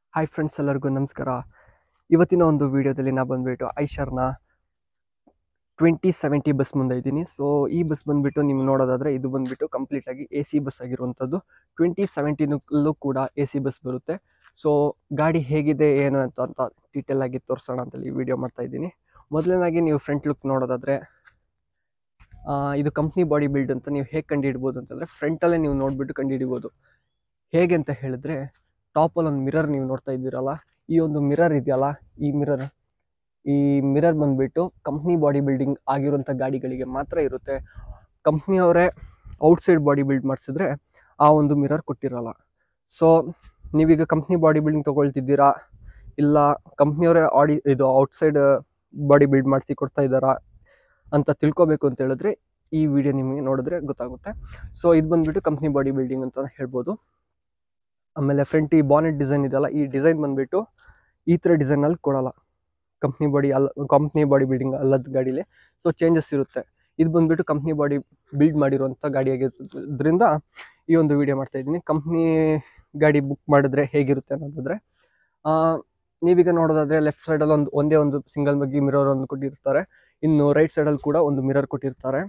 hi friends ಎಲ್ಲರಿಗೂ ನಮಸ್ಕಾರ ಇವತ್ತಿನ ಒಂದು ವಿಡಿಯೋದಲ್ಲಿ ನಾ ಬಂದುಬಿಟ್ಟು ಐಶರ್ನ ಟ್ವೆಂಟಿ ಸೆವೆಂಟಿ ಬಸ್ ಮುಂದೆ ಇದ್ದೀನಿ ಸೊ ಈ ಬಸ್ ಬಂದುಬಿಟ್ಟು ನೀವು ನೋಡೋದಾದರೆ ಇದು ಬಂದುಬಿಟ್ಟು ಕಂಪ್ಲೀಟಾಗಿ ಎ ಸಿ ಬಸ್ ಆಗಿರುವಂಥದ್ದು ಟ್ವೆಂಟಿ ಸೆವೆಂಟಿನಲ್ಲೂ ಕೂಡ ಎ ಸಿ ಬಸ್ ಬರುತ್ತೆ ಸೊ ಗಾಡಿ ಹೇಗಿದೆ ಏನು ಅಂತ ಅಂತ ಡೀಟೇಲ್ ಆಗಿ ತೋರಿಸೋಣ ಅಂತೇಳಿ ವಿಡಿಯೋ ಮಾಡ್ತಾ ಇದ್ದೀನಿ ಮೊದಲನೇದಾಗಿ ನೀವು ಫ್ರಂಟ್ ಲುಕ್ ನೋಡೋದಾದರೆ ಆ, ಇದು ಕಂಪ್ನಿ ಬಾಡಿ ಬಿಲ್ಡ್ ಅಂತ ನೀವು ಹೇಗೆ ಕಂಡುಹಿಡ್ಬೋದು ಅಂತಂದರೆ ಫ್ರಂಟಲ್ಲೇ ನೀವು ನೋಡಿಬಿಟ್ಟು ಕಂಡುಹಿಡಿಬೋದು ಹೇಗೆ ಅಂತ ಹೇಳಿದ್ರೆ ಟಾಪಲ್ಲಿ ಒಂದು ಮಿರರ್ ನೀವು ನೋಡ್ತಾ ಇದ್ದೀರಲ್ಲ ಈ ಒಂದು ಮಿರರ್ ಇದೆಯಲ್ಲ ಈ ಮಿರರ್ ಈ ಮಿರರ್ ಬಂದುಬಿಟ್ಟು ಕಂಪ್ನಿ ಬಾಡಿ ಬಿಲ್ಡಿಂಗ್ ಆಗಿರುವಂಥ ಗಾಡಿಗಳಿಗೆ ಮಾತ್ರ ಇರುತ್ತೆ ಕಂಪ್ನಿಯವರೇ ಔಟ್ಸೈಡ್ ಬಾಡಿ ಬಿಲ್ಡ್ ಮಾಡಿಸಿದ್ರೆ ಆ ಒಂದು ಮಿರರ್ ಕೊಟ್ಟಿರಲ್ಲ ಸೊ ನೀವೀಗ ಕಂಪ್ನಿ ಬಾಡಿ ಬಿಲ್ಡಿಂಗ್ ತೊಗೊಳ್ತಿದ್ದೀರಾ ಇಲ್ಲ ಕಂಪ್ನಿಯವರೇ ಆಡಿ ಇದು ಔಟ್ಸೈಡ್ ಬಾಡಿ ಬಿಲ್ಡ್ ಮಾಡಿಸಿ ಕೊಡ್ತಾ ಇದ್ದಾರಾ ಅಂತ ತಿಳ್ಕೊಬೇಕು ಅಂತ ಹೇಳಿದ್ರೆ ಈ ವಿಡಿಯೋ ನಿಮಗೆ ನೋಡಿದ್ರೆ ಗೊತ್ತಾಗುತ್ತೆ ಸೊ ಇದು ಬಂದುಬಿಟ್ಟು ಕಂಪ್ನಿ ಬಾಡಿ ಬಿಲ್ಡಿಂಗ್ ಅಂತ ಹೇಳ್ಬೋದು ಆಮೇಲೆ ಫ್ರಂಟ್ ಈ ಬಾನೆಟ್ ಡಿಸೈನ್ ಇದೆಯಲ್ಲ ಈ ಡಿಸೈನ್ ಬಂದುಬಿಟ್ಟು ಈ ಥರ ಡಿಸೈನಲ್ಲಿ ಕೊಡಲ್ಲ ಕಂಪ್ನಿ ಬಾಡಿ ಅಲ್ಲ ಕಂಪ್ನಿ ಬಾಡಿ ಬಿಲ್ಡಿಂಗ್ ಅಲ್ಲದ ಗಾಡೀಲಿ ಸೊ ಚೇಂಜಸ್ ಇರುತ್ತೆ ಇದು ಬಂದುಬಿಟ್ಟು ಕಂಪ್ನಿ ಬಾಡಿ ಬಿಲ್ಡ್ ಮಾಡಿರುವಂಥ ಗಾಡಿ ಆಗಿರೋದ್ರಿಂದ ಈ ಒಂದು ವಿಡಿಯೋ ಮಾಡ್ತಾ ಇದ್ದೀನಿ ಕಂಪ್ನಿ ಗಾಡಿ ಬುಕ್ ಮಾಡಿದ್ರೆ ಹೇಗಿರುತ್ತೆ ಅನ್ನೋದಾದರೆ ನೀವೀಗ ನೋಡೋದಾದರೆ ಲೆಫ್ಟ್ ಸೈಡಲ್ಲಿ ಒಂದು ಒಂದೇ ಒಂದು ಸಿಂಗಲ್ ಬಗ್ಗೆ ಮಿರರ್ ಒಂದು ಕೊಟ್ಟಿರ್ತಾರೆ ಇನ್ನು ರೈಟ್ ಸೈಡಲ್ಲಿ ಕೂಡ ಒಂದು ಮಿರರ್ ಕೊಟ್ಟಿರ್ತಾರೆ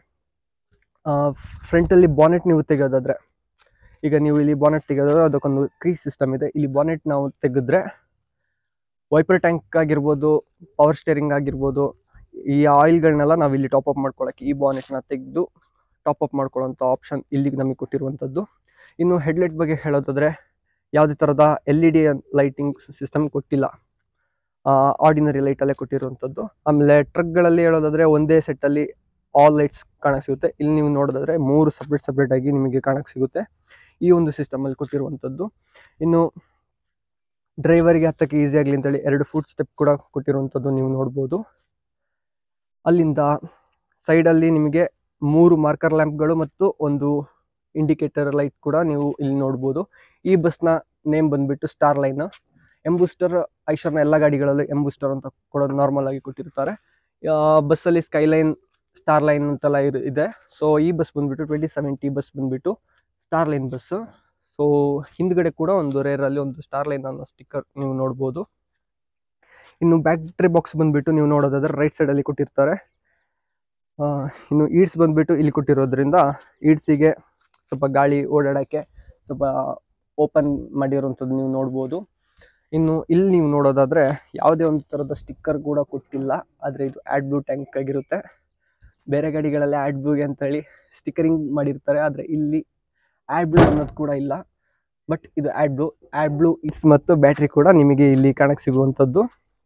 ಫ್ರಂಟಲ್ಲಿ ಬಾನೆಟ್ ನೀವು ತೆಗೆಯೋದಾದರೆ ಈಗ ನೀವು ಇಲ್ಲಿ ಬಾನೆಟ್ ತೆಗೆಯೋದಾದ್ರೆ ಅದಕ್ಕೊಂದು ಕ್ರೀಸ್ ಸಿಸ್ಟಮ್ ಇದೆ ಇಲ್ಲಿ ಬಾನೆಟ್ ನಾವು ತೆಗೆದ್ರೆ ವೈಪರ್ ಟ್ಯಾಂಕ್ ಆಗಿರ್ಬೋದು ಪವರ್ ಸ್ಟೇರಿಂಗ್ ಆಗಿರ್ಬೋದು ಈ ಆಯಿಲ್ಗಳನ್ನೆಲ್ಲ ನಾವು ಇಲ್ಲಿ ಟಾಪ್ ಅಪ್ ಮಾಡ್ಕೊಳ್ಳೋಕ್ಕೆ ಈ ಬಾನೆಟ್ನ ತೆಗೆದು ಟಾಪ್ ಅಪ್ ಮಾಡ್ಕೊಳ್ಳೋಂಥ ಆಪ್ಷನ್ ಇಲ್ಲಿಗೆ ನಮಗೆ ಕೊಟ್ಟಿರುವಂಥದ್ದು ಇನ್ನು ಹೆಡ್ಲೈಟ್ ಬಗ್ಗೆ ಹೇಳೋದಾದರೆ ಯಾವುದೇ ಥರದ L E D lighting system ಕೊಟ್ಟಿಲ್ಲ ಆರ್ಡಿನರಿ ಲೈಟಲ್ಲೇ ಕೊಟ್ಟಿರುವಂಥದ್ದು ಆಮೇಲೆ ಟ್ರಕ್ಗಳಲ್ಲಿ ಹೇಳೋದಾದರೆ ಒಂದೇ ಸೆಟ್ಟಲ್ಲಿ ಆಲ್ ಲೈಟ್ಸ್ ಕಾಣಕ್ಕೆ ಸಿಗುತ್ತೆ ಇಲ್ಲಿ ನೀವು ನೋಡೋದಾದರೆ ಮೂರು ಸಪ್ರೇಟ್ ಸಪ್ರೇಟ್ ಆಗಿ ನಿಮಗೆ ಕಾಣಕ್ಕೆ ಸಿಗುತ್ತೆ ಈ ಒಂದು ಸಿಸ್ಟಮಲ್ಲಿ ಕೊಟ್ಟಿರುವಂಥದ್ದು ಇನ್ನು ಡ್ರೈವರ್ಗೆ ಹತ್ತಕ್ಕೆ ಈಸಿ ಆಗಲಿ ಅಂತೇಳಿ ಎರಡು ಫುಟ್ ಸ್ಟೆಪ್ ಕೂಡ ಕೊಟ್ಟಿರುವಂಥದ್ದು ನೀವು ನೋಡ್ಬೋದು ಅಲ್ಲಿಂದ ಸೈಡಲ್ಲಿ ನಿಮಗೆ ಮೂರು ಮಾರ್ಕರ್ ಲ್ಯಾಂಪ್ಗಳು ಮತ್ತು ಒಂದು ಇಂಡಿಕೇಟರ್ ಲೈಟ್ ಕೂಡ ನೀವು ಇಲ್ಲಿ ನೋಡ್ಬೋದು ಈ ಬಸ್ನ ನೇಮ್ ಬಂದುಬಿಟ್ಟು ಸ್ಟಾರ್ ಲೈನ್ ಎಂಬೂಸ್ಟರ್ ಐಶರ್ನ ಎಲ್ಲ ಗಾಡಿಗಳಲ್ಲೂ ಎಂಬೂಸ್ಟರ್ ಅಂತ ಕೊಡೋದು ನಾರ್ಮಲ್ ಆಗಿ ಕೊಟ್ಟಿರ್ತಾರೆ ಬಸ್ಸಲ್ಲಿ ಸ್ಕೈಲೈನ್ ಸ್ಟಾರ್ ಲೈನ್ ಅಂತೆಲ್ಲ ಇರು ಇದೆ ಸೊ ಈ ಬಸ್ ಬಂದುಬಿಟ್ಟು ಟ್ವೆಂಟಿ ಸೆವೆಂಟಿ ಬಸ್ ಬಂದುಬಿಟ್ಟು ಸ್ಟಾರ್ ಲೈನ್ ಬಸ್ಸು ಸೊ ಹಿಂದ್ಗಡೆ ಕೂಡ ಒಂದು ರೇರಲ್ಲಿ ಒಂದು ಸ್ಟಾರ್ ಲೈನ್ ಅನ್ನೋ ಸ್ಟಿಕ್ಕರ್ ನೀವು ನೋಡ್ಬೋದು ಇನ್ನು ಬ್ಯಾಟ್ರಿ ಬಾಕ್ಸ್ ಬಂದುಬಿಟ್ಟು ನೀವು ನೋಡೋದಾದ್ರೆ ರೈಟ್ ಸೈಡಲ್ಲಿ ಕೊಟ್ಟಿರ್ತಾರೆ ಆ, ಇನ್ನು ಈಡ್ಸ್ ಬಂದುಬಿಟ್ಟು ಇಲ್ಲಿ ಕೊಟ್ಟಿರೋದ್ರಿಂದ ಈಡ್ಸಿಗೆ ಸ್ವಲ್ಪ ಗಾಳಿ ಓಡಾಡೋಕ್ಕೆ ಸ್ವಲ್ಪ ಓಪನ್ ಮಾಡಿರೋಂಥದ್ದು ನೀವು ನೋಡ್ಬೋದು ಇನ್ನು ಇಲ್ಲಿ ನೀವು ನೋಡೋದಾದರೆ ಯಾವುದೇ ಒಂದು ಥರದ ಸ್ಟಿಕ್ಕರ್ ಕೂಡ ಕೊಟ್ಟಿಲ್ಲ ಆದರೆ ಇದು ಆ್ಯಡ್ ಬ್ಲೂ ಟ್ಯಾಂಕ್ ಆಗಿರುತ್ತೆ ಬೇರೆ ಗಾಡಿಗಳಲ್ಲಿ ಆ್ಯಡ್ ಬ್ಲೂಗೆ ಅಂತೇಳಿ ಸ್ಟಿಕ್ಕರಿಂಗ್ ಮಾಡಿರ್ತಾರೆ ಆದರೆ ಇಲ್ಲಿ ಆ್ಯಡ್ ಬ್ಲೂ ಅನ್ನೋದು ಕೂಡ ಇಲ್ಲ ಬಟ್ ಇದು AdBlue AdBlue it's ಮತ್ತು ಬ್ಯಾಟ್ರಿ ಕೂಡ ನಿಮಗೆ ಇಲ್ಲಿ ಕಾಣಕ್ಕೆ ಸಿಗುವಂಥದ್ದು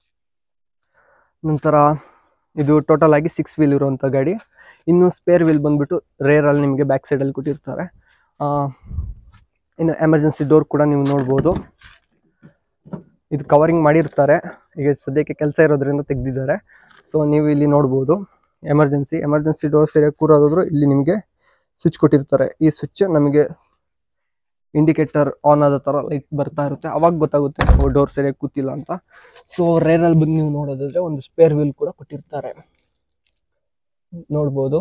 ನಂತರ ಇದು ಟೋಟಲ್ ಆಗಿ ಸಿಕ್ಸ್ ವೀಲ್ ಇರುವಂಥ ಗಾಡಿ ಇನ್ನು ಸ್ಪೇರ್ ವೀಲ್ ಬಂದುಬಿಟ್ಟು ರೇರಲ್ಲಿ ನಿಮಗೆ ಬ್ಯಾಕ್ ಸೈಡಲ್ಲಿ ಕೊಟ್ಟಿರ್ತಾರೆ ಆ, ಇನ್ನು ಎಮರ್ಜೆನ್ಸಿ ಡೋರ್ ಕೂಡ ನೀವು ನೋಡ್ಬೋದು ಇದು ಕವರಿಂಗ್ ಮಾಡಿರ್ತಾರೆ ಈಗ ಸದ್ಯಕ್ಕೆ ಕೆಲಸ ಇರೋದ್ರಿಂದ ತೆಗೆದಿದ್ದಾರೆ ಸೊ ನೀವು ಇಲ್ಲಿ ನೋಡ್ಬೋದು ಎಮರ್ಜೆನ್ಸಿ ಎಮರ್ಜೆನ್ಸಿ ಡೋರ್ ಸರಿಯಾಗಿ ಕೂರೋದಾದ್ರು ಇಲ್ಲಿ ನಿಮಗೆ ಸ್ವಿಚ್ ಕೊಟ್ಟಿರ್ತಾರೆ ಈ ಸ್ವಿಚ್ ನಮಗೆ ಇಂಡಿಕೇಟರ್ ಆನ್ ಆದ ಥರ ಲೈಟ್ ಬರ್ತಾ ಇರುತ್ತೆ ಅವಾಗ ಗೊತ್ತಾಗುತ್ತೆ ಡೋರ್ ಸರಿಯಾಗಿ ಕೂತಿಲ್ಲ ಅಂತ ಸೊ ರೇರಲ್ಲಿ ಬಂದು ನೀವು ನೋಡೋದಾದ್ರೆ ಒಂದು ಸ್ಪೇರ್ ವೀಲ್ ಕೂಡ ಕೊಟ್ಟಿರ್ತಾರೆ ನೋಡ್ಬೋದು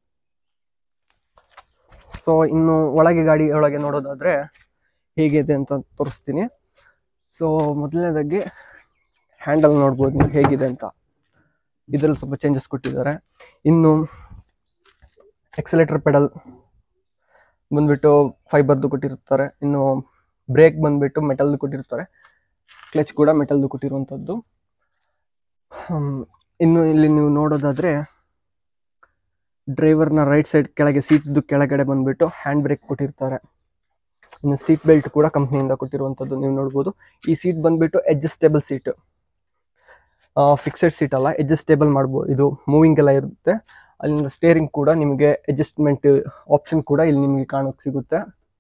ಸೊ ಇನ್ನು ಒಳಗೆ ಗಾಡಿ ಒಳಗೆ ನೋಡೋದಾದ್ರೆ ಹೇಗಿದೆ ಅಂತ ತೋರಿಸ್ತೀನಿ ಸೊ ಮೊದಲನೇದಾಗಿ ಹ್ಯಾಂಡಲ್ ನೋಡ್ಬೋದು ನೀವು ಹೇಗಿದೆ ಅಂತ ಇದರಲ್ಲಿ ಸ್ವಲ್ಪ ಚೇಂಜಸ್ ಕೊಟ್ಟಿದ್ದಾರೆ ಇನ್ನು ಎಕ್ಸಲೇಟರ್ ಪೆಡಲ್ ಬಂದ್ಬಿಟ್ಟು ಫೈಬರ್ದು ಕೊಟ್ಟಿರ್ತಾರೆ ಇನ್ನು ಬ್ರೇಕ್ ಬಂದ್ಬಿಟ್ಟು ಮೆಟಲ್ದು ಕೊಟ್ಟಿರ್ತಾರೆ ಕ್ಲಚ್ ಕೂಡ ಮೆಟಲ್ದು ಕೊಟ್ಟಿರುವಂಥದ್ದು ಹ್ಮ್, ಇನ್ನು ಇಲ್ಲಿ ನೀವು ನೋಡೋದಾದರೆ ಡ್ರೈವರ್ನ ರೈಟ್ ಸೈಡ್ ಕೆಳಗೆ ಸೀಟ್ದು ಕೆಳಗಡೆ ಬಂದ್ಬಿಟ್ಟು ಹ್ಯಾಂಡ್ ಬ್ರೇಕ್ ಕೊಟ್ಟಿರ್ತಾರೆ ಇನ್ನು ಸೀಟ್ ಬೆಲ್ಟ್ ಕೂಡ ಕಂಪ್ನಿಯಿಂದ ಕೊಟ್ಟಿರುವಂಥದ್ದು ನೀವು ನೋಡ್ಬೋದು ಈ ಸೀಟ್ ಬಂದ್ಬಿಟ್ಟು ಅಡ್ಜಸ್ಟೇಬಲ್ ಸೀಟ್ ಫಿಕ್ಸೆಡ್ ಸೀಟ್ ಅಲ್ಲ ಅಡ್ಜಸ್ಟೇಬಲ್ ಮಾಡ್ಬೋದು ಇದು ಮೂವಿಂಗ್ ಎಲ್ಲ ಇರುತ್ತೆ ಅಲ್ಲಿಂದ ಸ್ಟೇರಿಂಗ್ ಕೂಡ ನಿಮಗೆ ಅಡ್ಜಸ್ಟ್ಮೆಂಟ್ ಆಪ್ಷನ್ ಕೂಡ ಇಲ್ಲಿ ನಿಮಗೆ ಕಾಣೋಕೆ ಸಿಗುತ್ತೆ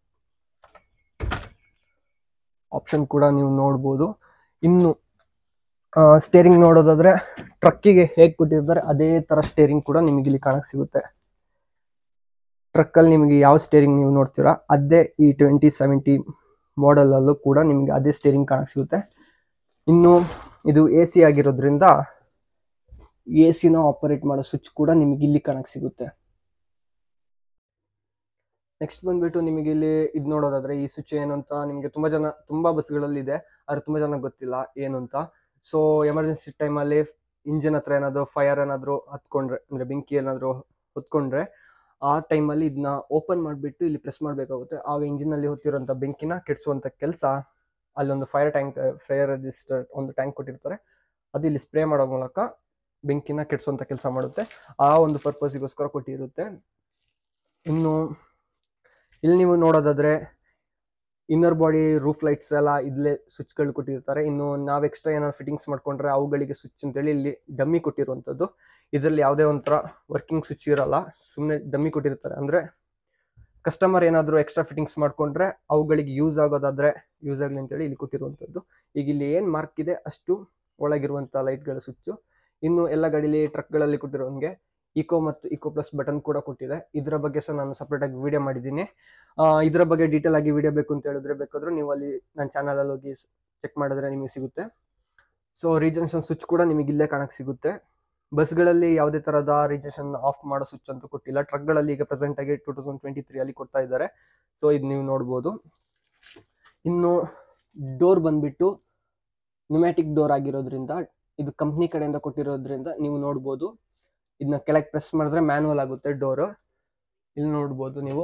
ಆಪ್ಷನ್ ಕೂಡ ನೀವು ನೋಡ್ಬೋದು ಇನ್ನು ಸ್ಟೇರಿಂಗ್ ನೋಡೋದಾದ್ರೆ ಟ್ರಕ್ಕಿಗೆ ಹೇಗೆ ಕೊಟ್ಟಿರ್ತಾರೆ ಅದೇ ಥರ ಸ್ಟೇರಿಂಗ್ ಕೂಡ ನಿಮಗೆ ಇಲ್ಲಿ ಕಾಣಕ್ಕೆ ಸಿಗುತ್ತೆ ಟ್ರಕ್ಕಲ್ಲಿ ನಿಮಗೆ ಯಾವ ಸ್ಟೇರಿಂಗ್ ನೀವು ನೋಡ್ತೀರಾ ಅದೇ ಈ ಟ್ವೆಂಟಿ ಸೆವೆಂಟಿ ಮಾಡಲಲ್ಲೂ ಕೂಡ ನಿಮಗೆ ಅದೇ ಸ್ಟೇರಿಂಗ್ ಕಾಣಕ್ಕೆ ಸಿಗುತ್ತೆ ಇನ್ನು ಇದು ಎ ಸಿ ಆಗಿರೋದ್ರಿಂದ ಎ ಸಿನ ಆಪರೇಟ್ ಮಾಡೋ ಸ್ವಿಚ್ ಕೂಡ ನಿಮಗೆ ಇಲ್ಲಿ ಕಾಣಕ್ಕೆ ಸಿಗುತ್ತೆ ನೆಕ್ಸ್ಟ್ ಬಂದ್ಬಿಟ್ಟು ನಿಮಗೆ ಇಲ್ಲಿ ಇದು ನೋಡೋದಾದ್ರೆ ಈ ಸ್ವಿಚ್ ಏನು ಅಂತ ನಿಮಗೆ ತುಂಬಾ ಜನ ತುಂಬಾ ಬಸ್ಗಳಲ್ಲಿ ಇದೆ ಆದ್ರೆ ತುಂಬಾ ಜನ ಗೊತ್ತಿಲ್ಲ ಏನು ಅಂತ ಸೊ ಎಮರ್ಜೆನ್ಸಿ ಟೈಮಲ್ಲಿ ಇಂಜಿನ್ ಹತ್ರ ಏನಾದ್ರು ಫೈರ್ ಏನಾದ್ರು ಹತ್ಕೊಂಡ್ರೆ ಅಂದ್ರೆ ಬೆಂಕಿ ಏನಾದ್ರು ಹೊತ್ಕೊಂಡ್ರೆ ಆ ಟೈಮಲ್ಲಿ ಇದನ್ನ ಓಪನ್ ಮಾಡಿಬಿಟ್ಟು ಇಲ್ಲಿ ಪ್ರೆಸ್ ಮಾಡಬೇಕಾಗುತ್ತೆ ಆಗ ಇಂಜಿನಲ್ಲಿ ಹೊತ್ತಿರುವಂಥ ಬೆಂಕಿನ ಕೆಡಿಸುವಂಥ ಕೆಲಸ ಅಲ್ಲೊಂದು ಫೈರ್ ಟ್ಯಾಂಕ್ ಫೈರ್ ರೆಜಿಸ್ಟರ್ ಒಂದು ಟ್ಯಾಂಕ್ ಕೊಟ್ಟಿರ್ತಾರೆ ಅದು ಇಲ್ಲಿ ಸ್ಪ್ರೇ ಮಾಡೋ ಮೂಲಕ ಬೆಂಕಿನ ಕೆಡಿಸುವಂಥ ಕೆಲಸ ಮಾಡುತ್ತೆ ಆ ಒಂದು ಪರ್ಪಸ್ಗೋಸ್ಕರ ಕೊಟ್ಟಿರುತ್ತೆ ಇನ್ನು ಇಲ್ಲಿ ನೀವು ನೋಡೋದಾದ್ರೆ ಇನ್ನರ್ ಬಾಡಿ ರೂಫ್ ಲೈಟ್ಸ್ ಎಲ್ಲ ಇಲ್ಲೇ ಸ್ವಿಚ್ಗಳು ಕೊಟ್ಟಿರ್ತಾರೆ ಇನ್ನು ನಾವು ಎಕ್ಸ್ಟ್ರಾ ಏನಾದ್ರು ಫಿಟ್ಟಿಂಗ್ಸ್ ಮಾಡ್ಕೊಂಡ್ರೆ ಅವುಗಳಿಗೆ ಸ್ವಿಚ್ ಅಂತೇಳಿ ಇಲ್ಲಿ ಡಮ್ಮಿ ಕೊಟ್ಟಿರುವಂಥದ್ದು ಇದರಲ್ಲಿ ಯಾವುದೇ ಒಂಥರ ವರ್ಕಿಂಗ್ ಸ್ವಿಚ್ ಇರಲ್ಲ ಸುಮ್ಮನೆ ಡಮ್ಮಿ ಕೊಟ್ಟಿರ್ತಾರೆ ಅಂದರೆ ಕಸ್ಟಮರ್ ಏನಾದರೂ ಎಕ್ಸ್ಟ್ರಾ ಫಿಟ್ಟಿಂಗ್ಸ್ ಮಾಡ್ಕೊಂಡ್ರೆ ಅವುಗಳಿಗೆ ಯೂಸ್ ಆಗೋದಾದ್ರೆ ಯೂಸ್ ಆಗಲಿ ಅಂತೇಳಿ ಇಲ್ಲಿ ಕೊಟ್ಟಿರುವಂಥದ್ದು ಈಗ ಇಲ್ಲಿ ಏನು ಮಾರ್ಕ್ ಇದೆ ಅಷ್ಟು ಒಳಗಿರುವಂಥ ಲೈಟ್ಗಳ ಸ್ವಿಚ್ಚು ಇನ್ನು ಎಲ್ಲ ಗಾಡೀಲಿ ಟ್ರಕ್ಗಳಲ್ಲಿ ಕೊಟ್ಟಿರೋಂಗೆ ಇಕೋ ಮತ್ತು ಇಕೋ ಪ್ಲಸ್ ಬಟನ್ ಕೂಡ ಕೊಟ್ಟಿದೆ ಇದರ ಬಗ್ಗೆ ಸಹ ನಾನು ಸಪ್ರೇಟಾಗಿ ವಿಡಿಯೋ ಮಾಡಿದ್ದೀನಿ ಆ, ಇದರ ಬಗ್ಗೆ ಡೀಟೇಲ್ ಆಗಿ ವಿಡಿಯೋ ಬೇಕು ಅಂತ ಹೇಳಿದ್ರೆ ಬೇಕಾದರೂ ನೀವು ಅಲ್ಲಿ ನನ್ನ ಚಾನಲಲ್ಲಿ ಹೋಗಿ ಚೆಕ್ ಮಾಡಿದ್ರೆ ನಿಮಗೆ ಸಿಗುತ್ತೆ ಸೊ ರೀಜನ್ಷನ್ ಸ್ವಿಚ್ ಕೂಡ ನಿಮಗೆ ಇಲ್ಲೇ ಕಾಣಕ್ಕೆ ಸಿಗುತ್ತೆ ಬಸ್ಗಳಲ್ಲಿ ಯಾವುದೇ ಥರದ ರೀಜನ್ಷನ್ ಆಫ್ ಮಾಡೋ ಸ್ವಿಚ್ ಅಂತೂ ಕೊಟ್ಟಿಲ್ಲ ಟ್ರಕ್ಗಳಲ್ಲಿ ಈಗ ಪ್ರೆಸೆಂಟ್ ಆಗಿ ಟೂ ತೌಸಂಡ್ ಟ್ವೆಂಟಿ ತ್ರೀ ಅಲ್ಲಿ ಕೊಡ್ತಾ ಇದ್ದಾರೆ ಸೊ ಇದು ನೀವು ನೋಡ್ಬೋದು ಇನ್ನು ಡೋರ್ ಬಂದ್ಬಿಟ್ಟು ನ್ಯೂಮ್ಯಾಟಿಕ್ ಡೋರ್ ಆಗಿರೋದ್ರಿಂದ ಇದು ಕಂಪ್ನಿ ಕಡೆಯಿಂದ ಕೊಟ್ಟಿರೋದ್ರಿಂದ ನೀವು ನೋಡ್ಬೋದು ಇದನ್ನ ಕೆಳಗೆ ಪ್ರೆಸ್ ಮಾಡಿದ್ರೆ ಮ್ಯಾನುವಲ್ ಆಗುತ್ತೆ ಡೋರು ಇಲ್ಲಿ ನೋಡ್ಬೋದು ನೀವು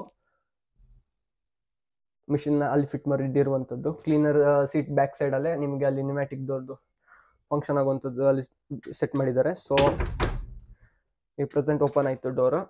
ಮಿಷಿನ್ ಅಲ್ಲಿ ಫಿಟ್ ಮಾಡಿ ಇಟ್ಟಿರುವಂಥದ್ದು ಕ್ಲೀನರ್ ಸೀಟ್ ಬ್ಯಾಕ್ ಸೈಡಲ್ಲೇ ನಿಮಗೆ ಅಲ್ಲಿ ನ್ಯೂಮ್ಯಾಟಿಕ್ ಡೋರ್ದು ಫಂಕ್ಷನ್ ಆಗುವಂಥದ್ದು ಅಲ್ಲಿ ಸೆಟ್ ಮಾಡಿದ್ದಾರೆ ಸೊ ಈ ಪ್ರೆಸೆಂಟ್ ಓಪನ್ ಆಯಿತು ಡೋರು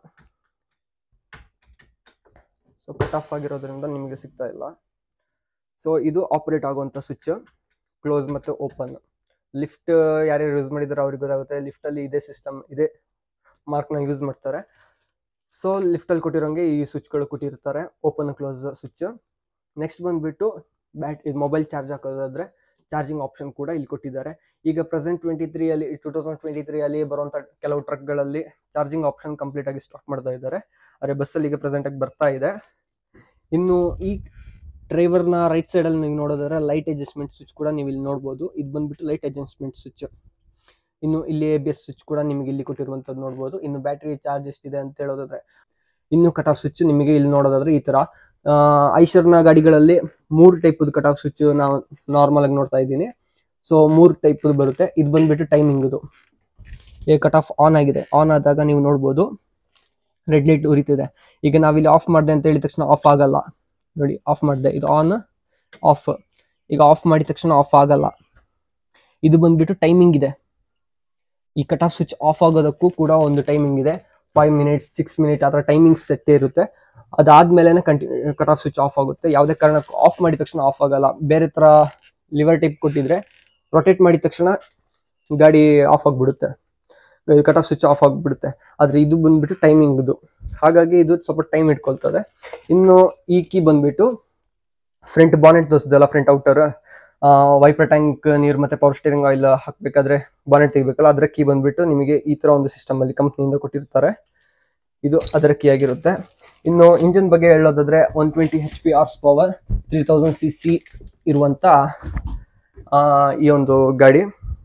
ಸೊ ಕಟ್ ಆಫ್ ಆಗಿರೋದ್ರಿಂದ ನಿಮಗೆ ಸಿಗ್ತಾ ಇಲ್ಲ ಸೊ ಇದು ಆಪರೇಟ್ ಆಗುವಂಥ ಸ್ವಿಚ್ ಕ್ಲೋಸ್ ಮತ್ತು ಓಪನ್ ಲಿಫ್ಟ್ ಯಾರ್ಯಾರು ಯೂಸ್ ಮಾಡಿದಾರೆ ಅವ್ರಿಗೆ ಗೊತ್ತಾಗುತ್ತೆ ಲಿಫ್ಟಲ್ಲಿ ಇದೇ ಸಿಸ್ಟಮ್ ಇದೇ ಮಾರ್ಕ್ನ ಯೂಸ್ ಮಾಡ್ತಾರೆ ಸೊ ಲಿಫ್ಟಲ್ಲಿ ಕೊಟ್ಟಿರೋಂಗೆ ಈ ಸ್ವಿಚ್ಗಳು ಕೊಟ್ಟಿರ್ತಾರೆ ಓಪನ್ ಕ್ಲೋಸ್ ಸ್ವಿಚ್ ನೆಕ್ಸ್ಟ್ ಬಂದುಬಿಟ್ಟು ಬ್ಯಾಟ್ ಇದು ಮೊಬೈಲ್ ಚಾರ್ಜ್ ಹಾಕೋದಾದ್ರೆ ಚಾರ್ಜಿಂಗ್ ಆಪ್ಷನ್ ಕೂಡ ಇಲ್ಲಿ ಕೊಟ್ಟಿದ್ದಾರೆ ಈಗ ಪ್ರೆಸೆಂಟ್ ಟ್ವೆಂಟಿ ತ್ರೀಯಲ್ಲಿ ಟೂ ತೌಸಂಡ್ ಟ್ವೆಂಟಿ ತ್ರೀಯಲ್ಲಿ ಬರುವಂಥ ಕೆಲವು ಟ್ರಕ್ಗಳಲ್ಲಿ ಚಾರ್ಜಿಂಗ್ ಆಪ್ಷನ್ ಕಂಪ್ಲೀಟ್ ಆಗಿ ಸ್ಟಾಪ್ ಮಾಡ್ತಾ ಇದ್ದಾರೆ ಆದರೆ ಬಸ್ಸಲ್ಲಿ ಈಗ ಪ್ರೆಸೆಂಟಾಗಿ ಬರ್ತಾ ಇದೆ ಇನ್ನು ಈ ಡ್ರೈವರ್ನ ರೈಟ್ ಸೈಡಲ್ಲಿ ನೀವು ನೋಡೋದಾದ್ರೆ ಲೈಟ್ ಅಡ್ಜಸ್ಟ್ಮೆಂಟ್ ಸ್ವಿಚ್ ಕೂಡ ನೀವು ಇಲ್ಲಿ ನೋಡ್ಬೋದು ಇದು ಬಂದ್ಬಿಟ್ಟು ಲೈಟ್ ಅಡ್ಜಸ್ಟ್ಮೆಂಟ್ ಸ್ವಿಚ್ ಇನ್ನು ಇಲ್ಲಿ ಎ ಬಿ ಎಸ್ ಸ್ವಿಚ್ ಕೂಡ ನಿಮಗೆ ಇಲ್ಲಿ ಕೊಟ್ಟಿರುವಂಥದ್ದು ನೋಡ್ಬೋದು ಇನ್ನು ಬ್ಯಾಟ್ರಿ ಚಾರ್ಜ್ ಎಷ್ಟಿದೆ ಅಂತ ಹೇಳೋದಾದ್ರೆ ಇನ್ನು ಕಟ್ ಆಫ್ ಸ್ವಿಚ್ ನಿಮಗೆ ಇಲ್ಲಿ ನೋಡೋದಾದ್ರೆ ಈ ಥರ ಐಶರ್ನ ಗಾಡಿಗಳಲ್ಲಿ ಮೂರು ಟೈಪದ ಕಟ್ ಆಫ್ ಸ್ವಿಚ್ ನಾವು ನಾರ್ಮಲ್ ಆಗಿ ನೋಡ್ತಾ ಇದ್ದೀನಿ ಸೊ ಮೂರು ಟೈಪ್ ಬರುತ್ತೆ ಇದು ಬಂದ್ಬಿಟ್ಟು ಟೈಮಿಂಗ್ ಇದು ಈಗ ಕಟ್ ಆಫ್ ಆನ್ ಆಗಿದೆ ಆನ್ ಆದಾಗ ನೀವು ನೋಡ್ಬೋದು ರೆಡ್ ಲೈಟ್ ಉರಿತಿದೆ ಈಗ ನಾವಿಲ್ಲಿ ಆಫ್ ಮಾಡಿದೆ ಅಂತ ಹೇಳಿದ ತಕ್ಷಣ ಆಫ್ ಆಗಲ್ಲ ನೋಡಿ ಆಫ್ ಮಾಡಿದೆ ಇದು ಆನ್ ಆಫ್ ಈಗ ಆಫ್ ಮಾಡಿದ ತಕ್ಷಣ ಆಫ್ ಆಗಲ್ಲ ಇದು ಬಂದ್ಬಿಟ್ಟು ಟೈಮಿಂಗ್ ಇದೆ ಈ ಕಟ್ ಆಫ್ ಸ್ವಿಚ್ ಆಫ್ ಆಗೋದಕ್ಕೂ ಕೂಡ ಒಂದು ಟೈಮಿಂಗ್ ಇದೆ ಫೈವ್ ಮಿನಿಟ್ಸ್ ಸಿಕ್ಸ್ ಮಿನಿಟ್ ಆ ಥರ ಟೈಮಿಂಗ್ಸ್ ಸೆಟ್ ಇರುತ್ತೆ ಅದಾದ್ಮೇಲೆ continue cut off switch off ಆಗುತ್ತೆ ಯಾವುದೇ ಕಾರಣಕ್ಕೂ ಆಫ್ ಮಾಡಿದ ತಕ್ಷಣ ಆಫ್ ಆಗಲ್ಲ ಬೇರೆ ಥರ ಲಿವರ್ ಟೈಪ್ ಕೊಟ್ಟಿದ್ರೆ ರೊಟೇಟ್ ಮಾಡಿದ ತಕ್ಷಣ ಗಾಡಿ ಆಫ್ ಆಗಿಬಿಡುತ್ತೆ ಕಟ್ ಆಫ್ ಸ್ವಿಚ್ ಆಫ್ ಆಗಿಬಿಡುತ್ತೆ ಆದರೆ ಇದು ಬಂದ್ಬಿಟ್ಟು ಟೈಮಿಂಗ್ ಇದು ಹಾಗಾಗಿ ಇದು ಸ್ವಲ್ಪ ಟೈಮ್ ಇಟ್ಕೊಳ್ತದೆ ಇನ್ನು ಈ ಕೀ ಬಂದ್ಬಿಟ್ಟು ಫ್ರಂಟ್ ಬಾನೆಟ್ ತೋರಿಸಿದಲ್ಲ ಫ್ರಂಟ್ ಔಟರ್ ವೈಪರ್ ಟ್ಯಾಂಕ್ ನೀರು ಮತ್ತೆ ಪವರ್ ಸ್ಟೇರಿಂಗ್ ಆಯಿಲ್ ಹಾಕಬೇಕಾದ್ರೆ ಬಾನೆಟ್ ತೆಗಿಬೇಕಲ್ಲ ಅದರ ಕೀ ಬಂದ್ಬಿಟ್ಟು ನಿಮಗೆ ಈ ಥರ ಒಂದು ಸಿಸ್ಟಮ್ ಅಲ್ಲಿ ಕಂಪ್ನಿಯಿಂದ ಕೊಟ್ಟಿರ್ತಾರೆ ಇದು ಅದರ ಕೀ ಆಗಿರುತ್ತೆ ಇನ್ನು ಇಂಜಿನ್ ಬಗ್ಗೆ ಹೇಳೋದಾದ್ರೆ ಒನ್ ಟ್ವೆಂಟಿ ಹೆಚ್ ಪಿ ಆರ್ಸ್ power three thousand C C ಇರುವಂಥ ಆ, ಈ ಒಂದು ಗಾಡಿ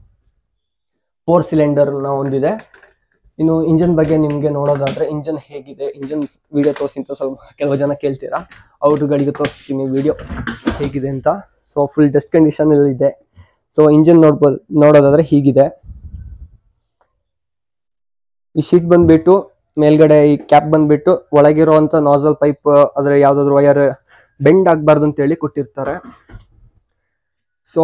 ಫೋರ್ ಸಿಲಿಂಡರ್ನ ಹೊಂದಿದೆ ಇನ್ನು ಇಂಜನ್ ಬಗ್ಗೆ ನಿಮಗೆ ನೋಡೋದಾದ್ರೆ ಇಂಜನ್ ಹೇಗಿದೆ ಇಂಜನ್ ವಿಡಿಯೋ ತೋರಿಸಿ ಅಂತ ಸ್ವಲ್ಪ ಕೆಲವು ಜನ ಕೇಳ್ತೀರಾ ಅವ್ರಗಳಿಗೆ ತೋರಿಸ್ತೀನಿ ವಿಡಿಯೋ ಹೇಗಿದೆ ಅಂತ ಸೊ ಫುಲ್ ಡಸ್ಟ್ ಕಂಡೀಷನ್ ಇದೆ ಸೊ ಇಂಜನ್ ನೋಡ್ಬೋದು ನೋಡೋದಾದ್ರೆ ಹೀಗಿದೆ ಈ ಶೀಟ್ ಬಂದ್ಬಿಟ್ಟು ಮೇಲ್ಗಡೆ ಈ ಕ್ಯಾಪ್ ಬಂದ್ಬಿಟ್ಟು ಒಳಗಿರುವಂತ ನಾಸಲ್ ಪೈಪ್ ಅದ್ರ ಯಾವ್ದಾದ್ರು ವಯರ್ ಬೆಂಡ್ ಆಗ್ಬಾರ್ದು ಅಂತ ಹೇಳಿ ಕೊಟ್ಟಿರ್ತಾರೆ ಸೊ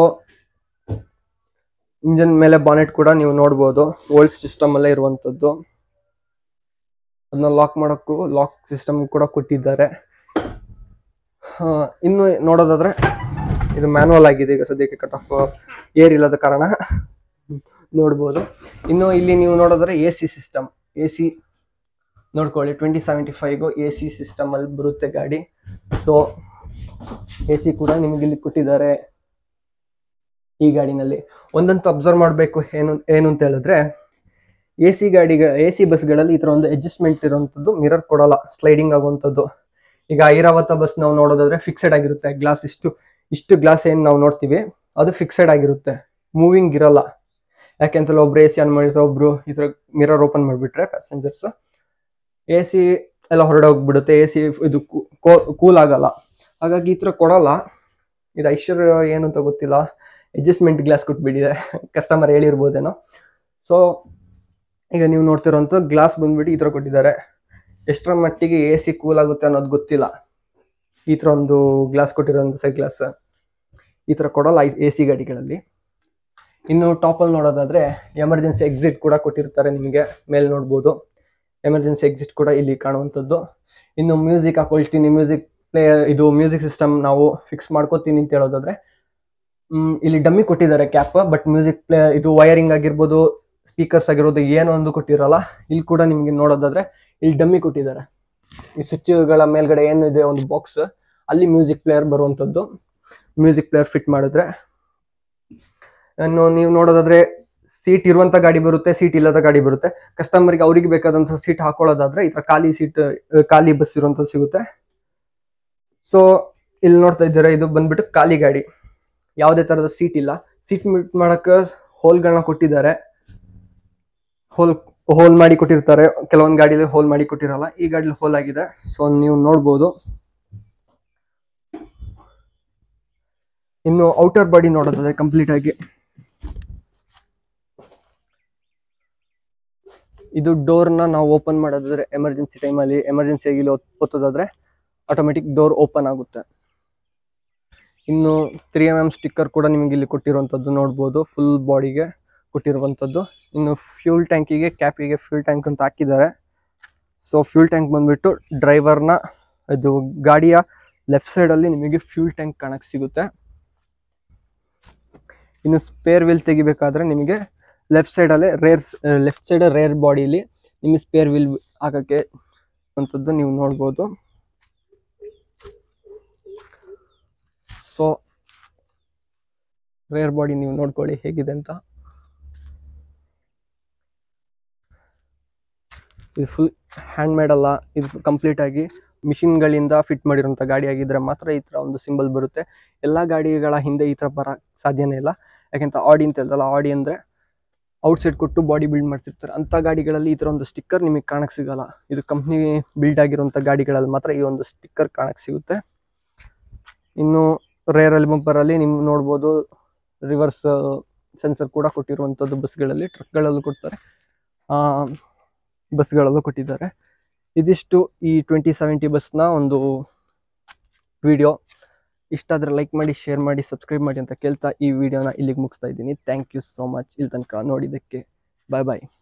ಇಂಜನ್ ಮೇಲೆ ಬಾನೆಟ್ ಕೂಡ ನೀವು ನೋಡ್ಬೋದು ಓಲ್ಡ್ ಸಿಸ್ಟಮ್ ಅಲ್ಲೇ ಇರುವಂತದ್ದು ಅದನ್ನ ಲಾಕ್ ಮಾಡೋಕ್ಕೂ ಲಾಕ್ ಸಿಸ್ಟಮ್ ಕೂಡ ಕೊಟ್ಟಿದ್ದಾರೆ ಆ, ಇನ್ನು ನೋಡೋದಾದ್ರೆ ಇದು ಮ್ಯಾನುವಲ್ ಆಗಿದೆ ಈಗ ಸದ್ಯಕ್ಕೆ ಕಟ್ ಆಫ್ ಏರ್ ಇಲ್ಲದ ಕಾರಣ ನೋಡ್ಬೋದು ಇನ್ನು ಇಲ್ಲಿ ನೀವು ನೋಡೋದಾದ್ರೆ A C system A C ನೋಡ್ಕೊಳ್ಳಿ ಟ್ವೆಂಟಿ ಸೆವೆಂಟಿ ಫೈವ್ಗೂ ಎ ಸಿ ಸಿಸ್ಟಮ್ ಅಲ್ಲಿ ಬರುತ್ತೆ ಗಾಡಿ ಸೊ ಎ ಸಿ ಕೂಡ ನಿಮಗೆ ಇಲ್ಲಿ ಕೊಟ್ಟಿದ್ದಾರೆ ಈ ಗಾಡಿನಲ್ಲಿ ಒಂದಂತೂ ಅಬ್ಸರ್ವ್ ಮಾಡಬೇಕು ಏನು ಏನು ಅಂತ ಹೇಳಿದ್ರೆ ಎ ಸಿ ಗಾಡಿಗ ಎ ಸಿ ಬಸ್ಗಳಲ್ಲಿ ಈ ಥರ ಒಂದು ಅಡ್ಜಸ್ಟ್ಮೆಂಟ್ ಇರುವಂಥದ್ದು ಮಿರರ್ ಕೊಡಲ್ಲ ಸ್ಲೈಡಿಂಗ್ ಆಗುವಂಥದ್ದು ಈಗ ಐರಾವತ ಬಸ್ ನಾವು ನೋಡೋದಾದ್ರೆ ಫಿಕ್ಸೆಡ್ ಆಗಿರುತ್ತೆ ಗ್ಲಾಸ್ ಇಷ್ಟು ಇಷ್ಟು ಗ್ಲಾಸ್ ಏನು ನಾವು ನೋಡ್ತೀವಿ ಅದು ಫಿಕ್ಸೆಡ್ ಆಗಿರುತ್ತೆ ಮೂವಿಂಗ್ ಇರಲ್ಲ ಯಾಕೆಂತಲ್ಲ ಒಬ್ರು ಎ ಸಿ ಆನ್ ಮಾಡಿದ್ರೆ ಒಬ್ರು ಈ ಥರ ಮಿರರ್ ಓಪನ್ ಮಾಡಿಬಿಟ್ರೆ ಪ್ಯಾಸೆಂಜರ್ಸ್ ಎ ಸಿ ಎಲ್ಲ ಹೊರಡೆ ಹೋಗ್ಬಿಡುತ್ತೆ ಎ ಸಿ ಇದು ಕೂಲ್ ಆಗಲ್ಲ ಹಾಗಾಗಿ ಈ ಥರ ಕೊಡಲ್ಲ ಇದು ಐಶ್ವರ್ಯ ಏನು ಅಂತ ಗೊತ್ತಿಲ್ಲ ಅಡ್ಜಸ್ಟ್ಮೆಂಟ್ ಗ್ಲಾಸ್ ಕೊಟ್ಬಿಟ್ಟಿದೆ ಕಸ್ಟಮರ್ ಹೇಳಿರ್ಬೋದೇನೋ ಸೊ ಈಗ ನೀವು ನೋಡ್ತಿರೋಂಥ ಗ್ಲಾಸ್ ಬಂದ್ಬಿಟ್ಟು ಈ ಥರ ಕೊಟ್ಟಿದ್ದಾರೆ ಎಷ್ಟರ ಮಟ್ಟಿಗೆ ಎ ಸಿ ಕೂಲ್ ಆಗುತ್ತೆ ಅನ್ನೋದು ಗೊತ್ತಿಲ್ಲ ಈ ಥರ ಒಂದು ಗ್ಲಾಸ್ ಕೊಟ್ಟಿರೋಂಥ ಸೈ ಗ್ಲಾಸ್ ಈ ಥರ ಕೊಡಲ್ಲ ಎ ಸಿ ಗಾಡಿಗಳಲ್ಲಿ ಇನ್ನು ಟಾಪಲ್ಲಿ ನೋಡೋದಾದ್ರೆ ಎಮರ್ಜೆನ್ಸಿ ಎಕ್ಸಿಟ್ ಕೂಡ ಕೊಟ್ಟಿರ್ತಾರೆ ನಿಮಗೆ ಮೇಲೆ ನೋಡ್ಬೋದು ಎಮರ್ಜೆನ್ಸಿ ಎಕ್ಸಿಟ್ ಕೂಡ ಇಲ್ಲಿ ಕಾಣುವಂಥದ್ದು ಇನ್ನು ಮ್ಯೂಸಿಕ್ ಹಾಕೊಳ್ತೀನಿ ಮ್ಯೂಸಿಕ್ ಪ್ಲೇ ಇದು ಮ್ಯೂಸಿಕ್ ಸಿಸ್ಟಮ್ ನಾವು ಫಿಕ್ಸ್ ಮಾಡ್ಕೋತೀನಿ ಅಂತ ಹೇಳೋದಾದ್ರೆ ಮ್, ಇಲ್ಲಿ ಡಮ್ಮಿ ಕೊಟ್ಟಿದ್ದಾರೆ ಕ್ಯಾಪ್ ಬಟ್ ಮ್ಯೂಸಿಕ್ ಪ್ಲೇ ಇದು ವಯರಿಂಗ್ ಆಗಿರ್ಬೋದು ಸ್ಪೀಕರ್ಸ್ ಆಗಿರ್ಬೋದು ಏನೋ ಒಂದು ಕೊಟ್ಟಿರಲ್ಲ ಇಲ್ಲಿ ಕೂಡ ನಿಮಗೆ ನೋಡೋದಾದ್ರೆ ಇಲ್ಲಿ ಡಮ್ಮಿ ಕೊಟ್ಟಿದ್ದಾರೆ ಈ ಸ್ವಿಚ್ಗಳ ಮೇಲ್ಗಡೆ ಏನಿದೆ ಒಂದು ಬಾಕ್ಸ್ ಅಲ್ಲಿ ಮ್ಯೂಸಿಕ್ ಪ್ಲೇಯರ್ ಬರುವಂಥದ್ದು ಮ್ಯೂಸಿಕ್ ಪ್ಲೇಯರ್ ಫಿಟ್ ಮಾಡಿದ್ರೆ ಇನ್ನು ನೀವು ನೋಡೋದಾದ್ರೆ ಸೀಟ್ ಇರುವಂತ ಗಾಡಿ ಬರುತ್ತೆ ಸೀಟ್ ಇಲ್ಲದ ಗಾಡಿ ಬರುತ್ತೆ ಕಸ್ಟಮರ್ಗೆ ಅವ್ರಿಗೆ ಬೇಕಾದಂತ ಸೀಟ್ ಹಾಕೊಳ್ಳೋದಾದ್ರೆ ಈ ತರ ಖಾಲಿ ಸೀಟ್ ಖಾಲಿ ಬಸ್ ಇರುವಂತದ್ದು ಸಿಗುತ್ತೆ ಸೊ ಇಲ್ಲಿ ನೋಡ್ತಾ ಇದ್ದೀರಾ ಇದು ಬಂದ್ಬಿಟ್ಟು ಖಾಲಿ ಗಾಡಿ ಯಾವುದೇ ತರದ ಸೀಟ್ ಇಲ್ಲ ಸೀಟ್ ಮಿಟ್ ಮಾಡಕ್ಕೆ ಹೋಲ್ಗಳನ್ನ ಕೊಟ್ಟಿದ್ದಾರೆ ಹೋಲ್ ಹೋಲ್ ಮಾಡಿ ಕೊಟ್ಟಿರ್ತಾರೆ ಕೆಲವೊಂದು ಗಾಡಿಲಿ ಹೋಲ್ ಮಾಡಿ ಕೊಟ್ಟಿರಲ್ಲ ಈ ಗಾಡಿಲಿ ಹೋಲ್ ಆಗಿದೆ ಸೊ ನೀವು ನೋಡ್ಬೋದು ಇನ್ನು ಔಟರ್ ಬಾಡಿ ನೋಡೋದಾದ್ರೆ ಕಂಪ್ಲೀಟ್ ಆಗಿ ಇದು ಡೋರ್ನ ನಾವು ಓಪನ್ ಮಾಡೋದಾದ್ರೆ ಎಮರ್ಜೆನ್ಸಿ ಟೈಮಲ್ಲಿ ಎಮರ್ಜೆನ್ಸಿ ಆಗಿ ಇಲ್ಲಿ ಒತ್- ಒತ್ತೋದಾದ್ರೆ ಆಟೋಮೆಟಿಕ್ ಡೋರ್ ಓಪನ್ ಆಗುತ್ತೆ ಇನ್ನು ತ್ರೀ ಎಮ್ ಎಮ್ ಸ್ಟಿಕ್ಕರ್ ಕೂಡ ನಿಮಗೆ ಇಲ್ಲಿ ಕೊಟ್ಟಿರುವಂಥದ್ದು ನೋಡ್ಬೋದು ಫುಲ್ ಬಾಡಿಗೆ ಕೊಟ್ಟಿರುವಂಥದ್ದು ಇನ್ನು ಫ್ಯೂಲ್ ಟ್ಯಾಂಕಿಗೆ ಕ್ಯಾಪಿಗೆ ಫ್ಯೂಲ್ ಟ್ಯಾಂಕ್ ಅಂತ ಹಾಕಿದ್ದಾರೆ ಸೊ ಫ್ಯೂಲ್ ಟ್ಯಾಂಕ್ ಬಂದ್ಬಿಟ್ಟು ಡ್ರೈವರ್ನ ಇದು ಗಾಡಿಯ ಲೆಫ್ಟ್ ಸೈಡಲ್ಲಿ ನಿಮಗೆ ಫ್ಯೂಲ್ ಟ್ಯಾಂಕ್ ಕಾಣಕ್ಕೆ ಸಿಗುತ್ತೆ ಇನ್ನು ಸ್ಪೇರ್ ವೀಲ್ ತೆಗಿಬೇಕಾದ್ರೆ ನಿಮಗೆ ಲೆಫ್ಟ್ ಸೈಡಲ್ಲೇ ರೇರ್ ಲೆಫ್ಟ್ ಸೈಡ್ ರೇರ್ ಬಾಡಿಲಿ ನಿಮಗೆ ಸ್ಪೇರ್ ವೀಲ್ ಹಾಕೋಕ್ಕೆ ಅಂಥದ್ದು ನೀವು ನೋಡ್ಬೋದು ಸೊ ರೇರ್ ಬಾಡಿ ನೀವು ನೋಡ್ಕೊಳ್ಳಿ ಹೇಗಿದೆ ಅಂತ ಇದು ಫುಲ್ ಹ್ಯಾಂಡ್ ಮೇಡ್ ಅಲ್ಲ ಇದು ಕಂಪ್ಲೀಟ್ ಆಗಿ ಮಿಷಿನ್ಗಳಿಂದ ಫಿಟ್ ಮಾಡಿರೋಂಥ ಗಾಡಿ ಆಗಿದ್ರೆ ಮಾತ್ರ ಈ ಥರ ಒಂದು ಸಿಂಬಲ್ ಬರುತ್ತೆ ಎಲ್ಲ ಗಾಡಿಗಳ ಹಿಂದೆ ಈ ಥರ ಬರೋಕ್ಕೆ ಸಾಧ್ಯನೇ ಇಲ್ಲ ಯಾಕೆಂತ ಆಡಿ ಅಂತ ಹೇಳ್ದಲ್ಲ ಆಡಿ ಅಂದರೆ ಔಟ್ಸೈಡ್ ಕೊಟ್ಟು ಬಾಡಿ ಬಿಲ್ಡ್ ಮಾಡ್ತಿರ್ತಾರೆ ಅಂಥ ಗಾಡಿಗಳಲ್ಲಿ ಈ ಥರ ಒಂದು ಸ್ಟಿಕ್ಕರ್ ನಿಮಗೆ ಕಾಣಕ್ಕೆ ಸಿಗಲ್ಲ ಇದು ಕಂಪ್ನಿ ಬಿಲ್ಡ್ ಆಗಿರುವಂಥ ಗಾಡಿಗಳಲ್ಲಿ ಮಾತ್ರ ಈ ಒಂದು ಸ್ಟಿಕ್ಕರ್ ಕಾಣಕ್ಕೆ ಸಿಗುತ್ತೆ ಇನ್ನು ರೇರಲ್ಲಿ ಬಂಪರಲ್ಲಿ ನೀವು ನೋಡ್ಬೋದು ರಿವರ್ಸ್ ಸೆನ್ಸರ್ ಕೂಡ ಕೊಟ್ಟಿರುವಂಥದ್ದು ಬಸ್ಗಳಲ್ಲಿ ಟ್ರಕ್ಗಳಲ್ಲೂ ಕೊಡ್ತಾರೆ ಆ, ಬಸ್ಗಳಲ್ಲೂ ಕೊಟ್ಟಿದ್ದಾರೆ ಇದಿಷ್ಟು ಈ ಟ್ವೆಂಟಿ ಸೆವೆಂಟಿ ಬಸ್ನ ಒಂದು ವಿಡಿಯೋ ಇಷ್ಟ ಆದರೆ ಲೈಕ್ ಮಾಡಿ ಶೇರ್ ಮಾಡಿ ಸಬ್ಸ್ಕ್ರೈಬ್ ಮಾಡಿ ಅಂತ ಕೇಳ್ತಾ ಈ ವಿಡಿಯೋನ ಇಲ್ಲಿಗೆ ಮುಗಿಸ್ತಾ ಇದ್ದೀನಿ ಥ್ಯಾಂಕ್ ಯು ಸೋ ಮಚ್ ಇಲ್ಲಿ ತನಕ ನೋಡಿದ್ದಕ್ಕೆ ಬಾಯ್ ಬಾಯ್